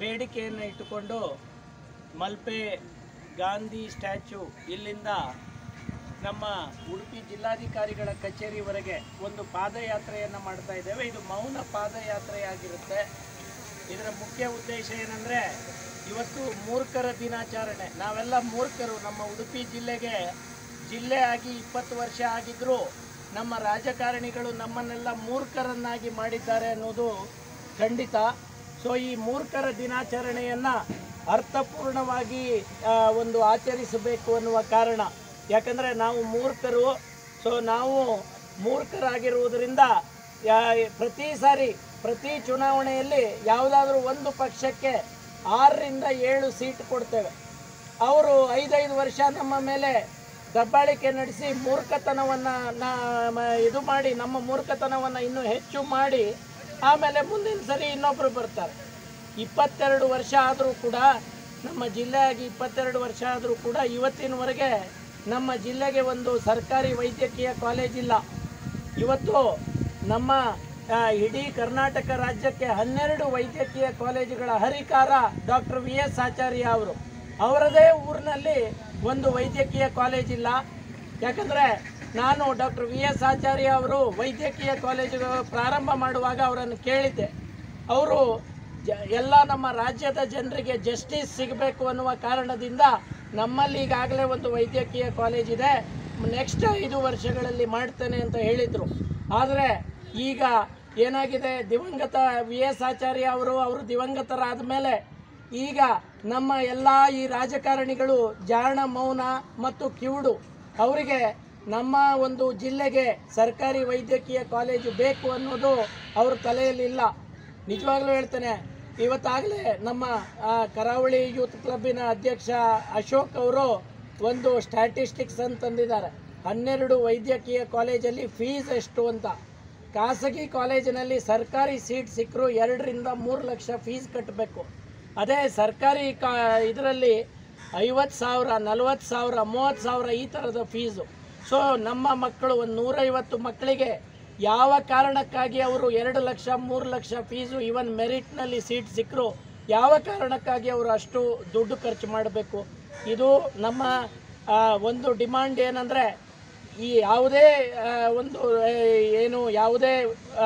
ಬೇಡಿಕೆಯನ್ನು ಇಟ್ಟುಕೊಂಡು ಮಲ್ಪೆ ಗಾಂಧಿ ಸ್ಟ್ಯಾಚ್ಯೂ ಇಲ್ಲಿಂದ ನಮ್ಮ ಉಡುಪಿ ಜಿಲ್ಲಾಧಿಕಾರಿಗಳ ಕಚೇರಿವರೆಗೆ ಒಂದು ಪಾದಯಾತ್ರೆಯನ್ನು ಮಾಡ್ತಾ ಇದ್ದೇವೆ ಇದು ಮೌನ ಪಾದಯಾತ್ರೆಯಾಗಿರುತ್ತೆ ಇದರ ಮುಖ್ಯ ಉದ್ದೇಶ ಏನಂದರೆ ಇವತ್ತು ಮೂರ್ಖರ ದಿನಾಚರಣೆ ನಾವೆಲ್ಲ ಮೂರ್ಖರು ನಮ್ಮ ಉಡುಪಿ ಜಿಲ್ಲೆಗೆ ಜಿಲ್ಲೆ ಆಗಿ ಇಪ್ಪತ್ತು ವರ್ಷ ಆಗಿದ್ದರೂ ನಮ್ಮ ರಾಜಕಾರಣಿಗಳು ನಮ್ಮನ್ನೆಲ್ಲ ಮೂರ್ಖರನ್ನಾಗಿ ಮಾಡಿದ್ದಾರೆ ಅನ್ನೋದು ಖಂಡಿತ ಸೊ ಈ ಮೂರ್ಖರ ದಿನಾಚರಣೆಯನ್ನು ಅರ್ಥಪೂರ್ಣವಾಗಿ ಆ, ಒಂದು ಆಚರಿಸಬೇಕು ಅನ್ನುವ ಕಾರಣ ಯಾಕಂದರೆ ನಾವು ಮೂರ್ಖರು ಸೊ ನಾವು ಮೂರ್ಖರಾಗಿರುವುದರಿಂದ ಯಾ- ಪ್ರತಿ ಸಾರಿ ಪ್ರತಿ ಚುನಾವಣೆಯಲ್ಲಿ ಯಾವುದಾದ್ರೂ ಒಂದು ಪಕ್ಷಕ್ಕೆ ಆರರಿಂದ ಏಳು ಸೀಟ್ ಕೊಡ್ತೇವೆ ಅವರು ಐದೈದು ವರ್ಷ ನಮ್ಮ ಮೇಲೆ ದಬ್ಬಾಳಿಕೆ ನಡೆಸಿ ಮೂರ್ಖತನವನ್ನು ಇದು ಮಾಡಿ ನಮ್ಮ ಮೂರ್ಖತನವನ್ನು ಇನ್ನೂ ಹೆಚ್ಚು ಮಾಡಿ ಆಮೇಲೆ ಮುಂದಿನ ಸರಿ ಇನ್ನೊಬ್ಬರು ಬರ್ತಾರೆ ಇಪ್ಪತ್ತೆರಡು ವರ್ಷ ಆದರೂ ಕೂಡ ನಮ್ಮ ಜಿಲ್ಲೆಯಾಗಿ ಇಪ್ಪತ್ತೆರಡು ವರ್ಷ ಆದರೂ ಕೂಡ ಇವತ್ತಿನವರೆಗೆ ನಮ್ಮ ಜಿಲ್ಲೆಗೆ ಒಂದು ಸರ್ಕಾರಿ ವೈದ್ಯಕೀಯ ಕಾಲೇಜ್ ಇಲ್ಲ ಇವತ್ತು ನಮ್ಮ ಆ, ಇಡೀ ಕರ್ನಾಟಕ ರಾಜ್ಯಕ್ಕೆ ಹನ್ನೆರಡು ವೈದ್ಯಕೀಯ ಕಾಲೇಜುಗಳ ಹರಿಕಾರ ಡಾಕ್ಟರ್ ವಿ ಎಸ್ ಆಚಾರ್ಯ ಅವರು ಅವರದೇ ಊರಿನಲ್ಲಿ ಒಂದು ವೈದ್ಯಕೀಯ ಕಾಲೇಜ್ ಇಲ್ಲ ಯಾಕಂದರೆ ನಾನು ಡಾಕ್ಟರ್ ವಿ ಎಸ್ ಆಚಾರ್ಯ ಅವರು ವೈದ್ಯಕೀಯ ಕಾಲೇಜು ಪ್ರಾರಂಭ ಮಾಡುವಾಗ ಅವರನ್ನು ಕೇಳಿದ್ದೆ ಅವರು ಜ ಎಲ್ಲ ನಮ್ಮ ರಾಜ್ಯದ ಜನರಿಗೆ ಜಸ್ಟಿಸ್ ಸಿಗಬೇಕು ಅನ್ನುವ ಕಾರಣದಿಂದ ನಮ್ಮಲ್ಲಿ ಈಗಾಗಲೇ ಒಂದು ವೈದ್ಯಕೀಯ ಕಾಲೇಜ್ ಇದೆ ನೆಕ್ಸ್ಟ್ ಐದು ವರ್ಷಗಳಲ್ಲಿ ಮಾಡ್ತೇನೆ ಅಂತ ಹೇಳಿದರು ಆದರೆ ಈಗ ಏನಾಗಿದೆ ದಿವಂಗತ ವಿ ಎಸ್ ಆಚಾರ್ಯ ಅವರು ಅವರು ದಿವಂಗತರಾದ ಮೇಲೆ ಈಗ ನಮ್ಮ ಎಲ್ಲ ಈ ರಾಜಕಾರಣಿಗಳು ಜಾಣ ಮೌನ ಮತ್ತು ಕಿವುಡು ಅವರಿಗೆ ನಮ್ಮ ಒಂದು ಜಿಲ್ಲೆಗೆ ಸರ್ಕಾರಿ ವೈದ್ಯಕೀಯ ಕಾಲೇಜು ಬೇಕು ಅನ್ನೋದು ಅವ್ರ ತಲೆಯಲ್ಲಿ ಇಲ್ಲ ನಿಜವಾಗ್ಲೂ ಹೇಳ್ತೇನೆ ಇವತ್ತಾಗಲೇ ನಮ್ಮ ಆ, ಕರಾವಳಿ ಯೂತ್ ಕ್ಲಬ್ಬಿನ ಅಧ್ಯಕ್ಷ ಅಶೋಕ್ ಅವರು ಒಂದು ಸ್ಟ್ಯಾಟಿಸ್ಟಿಕ್ಸ್ ಅಂತ ತಂದಿದ್ದಾರೆ ಹನ್ನೆರಡು ವೈದ್ಯಕೀಯ ಕಾಲೇಜಲ್ಲಿ ಫೀಸ್ ಎಷ್ಟು ಅಂತ ಖಾಸಗಿ ಕಾಲೇಜಿನಲ್ಲಿ ಸರ್ಕಾರಿ ಸೀಟ್ ಸಿಕ್ಕರು ಎರಡರಿಂದ ಮೂರು ಲಕ್ಷ ಫೀಸ್ ಕಟ್ಟಬೇಕು ಅದೇ ಸರ್ಕಾರಿ ಕಾ ಇದರಲ್ಲಿ ಐವತ್ತು ಸಾವಿರ ನಲವತ್ತು ಸಾವಿರ ಮೂವತ್ತು ಸಾವಿರ ಈ ಥರದ ಫೀಸು ಸೊ ನಮ್ಮ ಮಕ್ಕಳು ಒಂದು ನೂರೈವತ್ತು ಮಕ್ಕಳಿಗೆ ಯಾವ ಕಾರಣಕ್ಕಾಗಿ ಅವರು ಎರಡು ಲಕ್ಷ ಮೂರು ಲಕ್ಷ ಫೀಸು ಇವನ್ ಮೆರಿಟ್ನಲ್ಲಿ ಸೀಟ್ ಸಿಕ್ಕರು ಯಾವ ಕಾರಣಕ್ಕಾಗಿ ಅವರು ಅಷ್ಟು ದುಡ್ಡು ಖರ್ಚು ಮಾಡಬೇಕು ಇದು ನಮ್ಮ ಆ, ಒಂದು ಡಿಮಾಂಡ್ ಏನಂದರೆ ಈ ಯಾವುದೇ ಆ, ಒಂದು ಆ, ಏನು ಯಾವುದೇ ಆ,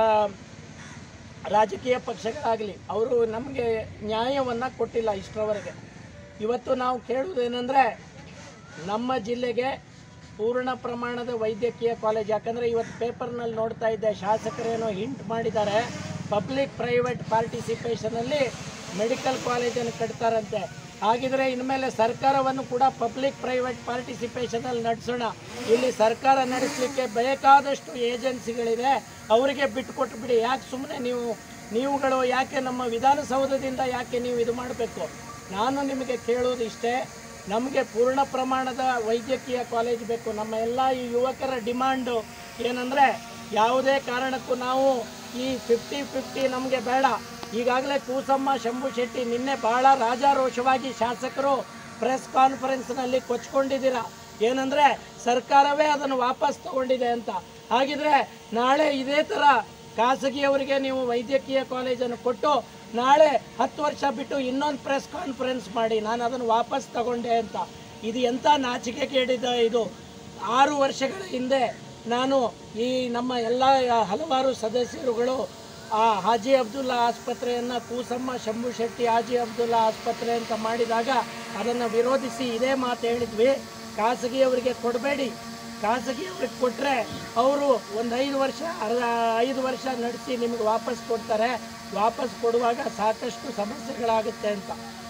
ರಾಜಕೀಯ ಪಕ್ಷಗಳಾಗಲಿ ಅವರು ನಮಗೆ ನ್ಯಾಯವನ್ನು ಕೊಟ್ಟಿಲ್ಲ ಇಷ್ಟರವರೆಗೆ ಇವತ್ತು ನಾವು ಕೇಳುವುದೇನೆಂದರೆ ನಮ್ಮ ಜಿಲ್ಲೆಗೆ ಪೂರ್ಣ ಪ್ರಮಾಣದ ವೈದ್ಯಕೀಯ ಕಾಲೇಜ್ ಯಾಕಂದರೆ ಇವತ್ತು ಪೇಪರ್ನಲ್ಲಿ ನೋಡ್ತಾ ಇದ್ದೆ ಶಾಸಕರೇನೋ ಹಿಂಟ್ ಮಾಡಿದ್ದಾರೆ ಪಬ್ಲಿಕ್ ಪ್ರೈವೇಟ್ ಪಾರ್ಟಿಸಿಪೇಷನಲ್ಲಿ ಮೆಡಿಕಲ್ ಕಾಲೇಜನ್ನು ಕಟ್ತಾರಂತೆ ಹಾಗಿದ್ರೆ ಇನ್ಮೇಲೆ ಸರ್ಕಾರವನ್ನು ಕೂಡ ಪಬ್ಲಿಕ್ ಪ್ರೈವೇಟ್ ಪಾರ್ಟಿಸಿಪೇಷನಲ್ಲಿ ನಡೆಸೋಣ ಇಲ್ಲಿ ಸರ್ಕಾರ ನಡೆಸಲಿಕ್ಕೆ ಬೇಕಾದಷ್ಟು ಏಜೆನ್ಸಿಗಳಿದೆ ಅವರಿಗೆ ಬಿಟ್ಟುಕೊಟ್ಟು ಬಿಡಿ ಯಾಕೆ ಸುಮ್ಮನೆ ನೀವು ನೀವುಗಳು ಯಾಕೆ ನಮ್ಮ ವಿಧಾನಸೌಧದಿಂದ ಯಾಕೆ ನೀವು ಇದು ಮಾಡಬೇಕು ನಾನು ನಿಮಗೆ ಕೇಳೋದು ಇಷ್ಟೇ ನಮಗೆ ಪೂರ್ಣ ಪ್ರಮಾಣದ ವೈದ್ಯಕೀಯ ಕಾಲೇಜ್ ಬೇಕು ನಮ್ಮ ಎಲ್ಲ ಈ ಯುವಕರ ಡಿಮಾಂಡು ಏನಂದರೆ ಯಾವುದೇ ಕಾರಣಕ್ಕೂ ನಾವು ಈ ಫಿಫ್ಟಿ ಫಿಫ್ಟಿ ನಮಗೆ ಬೇಡ ಈಗಾಗಲೇ ಕೂಸಮ್ಮ ಶಂಭು ಶೆಟ್ಟಿ ನಿನ್ನೆ ಬಹಳ ರಾಜಾರೋಷವಾಗಿ ಶಾಸಕರು ಪ್ರೆಸ್ ಕಾನ್ಫರೆನ್ಸ್ನಲ್ಲಿ ಕೊಚ್ಕೊಂಡಿದ್ದೀರಾ ಏನಂದರೆ ಸರ್ಕಾರವೇ ಅದನ್ನು ವಾಪಸ್ ತಗೊಂಡಿದೆ ಅಂತ ಹಾಗಿದ್ರೆ ನಾಳೆ ಇದೇ ಥರ ಖಾಸಗಿಯವರಿಗೆ ನೀವು ವೈದ್ಯಕೀಯ ಕಾಲೇಜನ್ನು ಕೊಟ್ಟು ನಾಳೆ ಹತ್ತು ವರ್ಷ ಬಿಟ್ಟು ಇನ್ನೊಂದು ಪ್ರೆಸ್ ಕಾನ್ಫರೆನ್ಸ್ ಮಾಡಿ ನಾನು ಅದನ್ನು ವಾಪಸ್ ತಗೊಂಡೆ ಅಂತ ಇದು ಎಂಥ ನಾಚಿಕೆ ಕೇಳಿದ ಇದು ಆರು ವರ್ಷಗಳ ಹಿಂದೆ ನಾನು ಈ ನಮ್ಮ ಎಲ್ಲ ಹಲವಾರು ಸದಸ್ಯರುಗಳು ಆ ಹಾಜಿ ಅಬ್ದುಲ್ಲಾ ಆಸ್ಪತ್ರೆಯನ್ನು ಕೂಸಮ್ಮ ಶಂಭು ಶೆಟ್ಟಿ ಹಾಜಿ ಅಬ್ದುಲ್ಲಾ ಆಸ್ಪತ್ರೆ ಅಂತ ಮಾಡಿದಾಗ ಅದನ್ನು ವಿರೋಧಿಸಿ ಇದೇ ಮಾತು ಹೇಳಿದ್ವಿ ಖಾಸಗಿಯವರಿಗೆ ಕೊಡಬೇಡಿ ಖಾಸಗಿಯವ್ರಿಗೆ ಕೊಟ್ಟರೆ ಅವರು ಒಂದು ಐದು ವರ್ಷ ಅರ್ಧ ಐದು ವರ್ಷ ನಡೆಸಿ ನಿಮಗೆ ವಾಪಸ್ ಕೊಡ್ತಾರೆ ವಾಪಸ್ ಕೊಡುವಾಗ ಸಾಕಷ್ಟು ಸಮಸ್ಯೆಗಳಾಗುತ್ತೆ ಅಂತ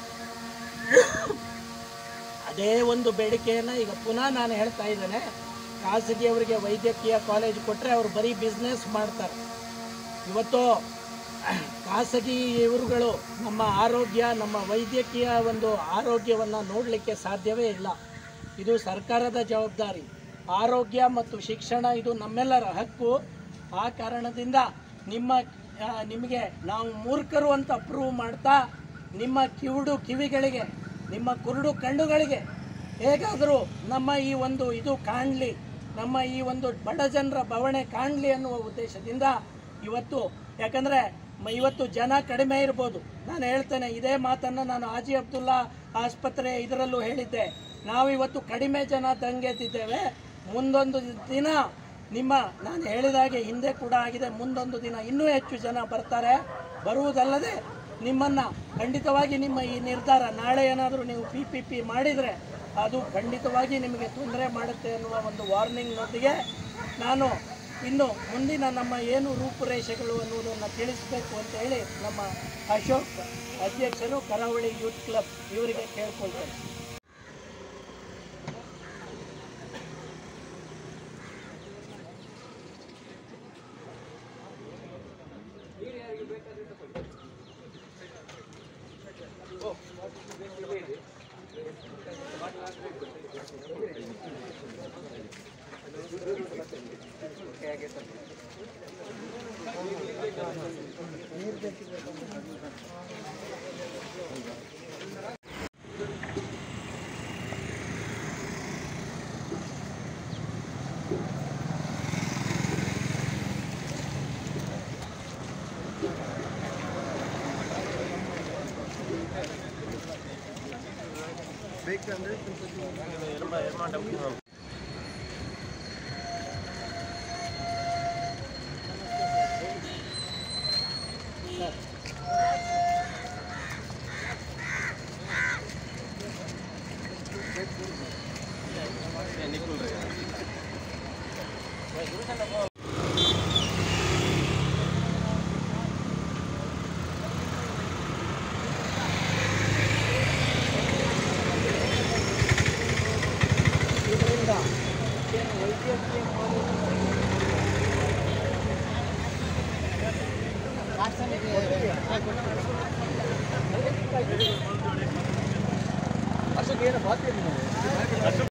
ಅದೇ ಒಂದು ಬೇಡಿಕೆಯನ್ನು ಈಗ ಪುನಃ ನಾನು ಹೇಳ್ತಾ ಇದ್ದೇನೆ ಖಾಸಗಿಯವರಿಗೆ ವೈದ್ಯಕೀಯ ಕಾಲೇಜ್ ಕೊಟ್ಟರೆ ಅವರು ಬರೀ ಬಿಸ್ನೆಸ್ ಮಾಡ್ತಾರೆ ಇವತ್ತು ಖಾಸಗಿ ಇವರುಗಳು ನಮ್ಮ ಆರೋಗ್ಯ ನಮ್ಮ ವೈದ್ಯಕೀಯ ಒಂದು ಆರೋಗ್ಯವನ್ನು ನೋಡಲಿಕ್ಕೆ ಸಾಧ್ಯವೇ ಇಲ್ಲ ಇದು ಸರ್ಕಾರದ ಜವಾಬ್ದಾರಿ ಆರೋಗ್ಯ ಮತ್ತು ಶಿಕ್ಷಣ ಇದು ನಮ್ಮೆಲ್ಲರ ಹಕ್ಕು ಆ ಕಾರಣದಿಂದ ನಿಮ್ಮ ಆ, ನಿಮಗೆ ನಾವು ಮೂರ್ಖರು ಅಂತ ಪ್ರೂವ್ ಮಾಡ್ತಾ ನಿಮ್ಮ ಕಿವುಡು ಕಿವಿಗಳಿಗೆ ನಿಮ್ಮ ಕುರುಡು ಕಣ್ಣುಗಳಿಗೆ ಹೇಗಾದರೂ ನಮ್ಮ ಈ ಒಂದು ಇದು ಕಾಣಲಿ ನಮ್ಮ ಈ ಒಂದು ಬಡ ಜನರ ಬವಣೆ ಕಾಣಲಿ ಅನ್ನುವ ಉದ್ದೇಶದಿಂದ ಇವತ್ತು ಯಾಕಂದರೆ ಮ- ಇವತ್ತು ಜನ ಕಡಿಮೆ ಇರ್ಬೋದು ನಾನು ಹೇಳ್ತೇನೆ ಇದೇ ಮಾತನ್ನು ನಾನು ಹಾಜಿ ಅಬ್ದುಲ್ಲಾ ಆಸ್ಪತ್ರೆ ಇದರಲ್ಲೂ ಹೇಳಿದ್ದೆ ನಾವಿವತ್ತು ಕಡಿಮೆ ಜನ ದಂಗೆದ್ದಿದ್ದೇವೆ ಮುಂದೊಂದು ದಿನ ನಿಮ್ಮ ನಾನು ಹೇಳಿದ ಹಾಗೆ ಹಿಂದೆ ಕೂಡ ಆಗಿದೆ ಮುಂದೊಂದು ದಿನ ಇನ್ನೂ ಹೆಚ್ಚು ಜನ ಬರ್ತಾರೆ ಬರುವುದಲ್ಲದೆ ನಿಮ್ಮನ್ನು ಖಂಡಿತವಾಗಿ ನಿಮ್ಮ ಈ ನಿರ್ಧಾರ ನಾಳೆ ಏನಾದರೂ ನೀವು ಪಿ ಪಿ ಪಿ ಮಾಡಿದರೆ ಅದು ಖಂಡಿತವಾಗಿ ನಿಮಗೆ ತೊಂದರೆ ಮಾಡುತ್ತೆ ಅನ್ನುವ ಒಂದು ವಾರ್ನಿಂಗ್ನೊಂದಿಗೆ ನಾನು ಇನ್ನು ಮುಂದಿನ ನಮ್ಮ ಏನು ರೂಪುರೇಷೆಗಳು ಅನ್ನುವುದನ್ನು ತಿಳಿಸಬೇಕು ಅಂತ ಹೇಳಿ ನಮ್ಮ ಅಶೋಕ್ ಅಧ್ಯಕ್ಷರು ಕರಾವಳಿ ಯೂತ್ ಕ್ಲಬ್ ಇವರಿಗೆ ಕೇಳ್ಕೊಳ್ತೇನೆ ಇದರಿಂದ ಏನು ವೈದ್ಯಕೀಯ ಅಶೋಕ್ ಏನು ಮಾತು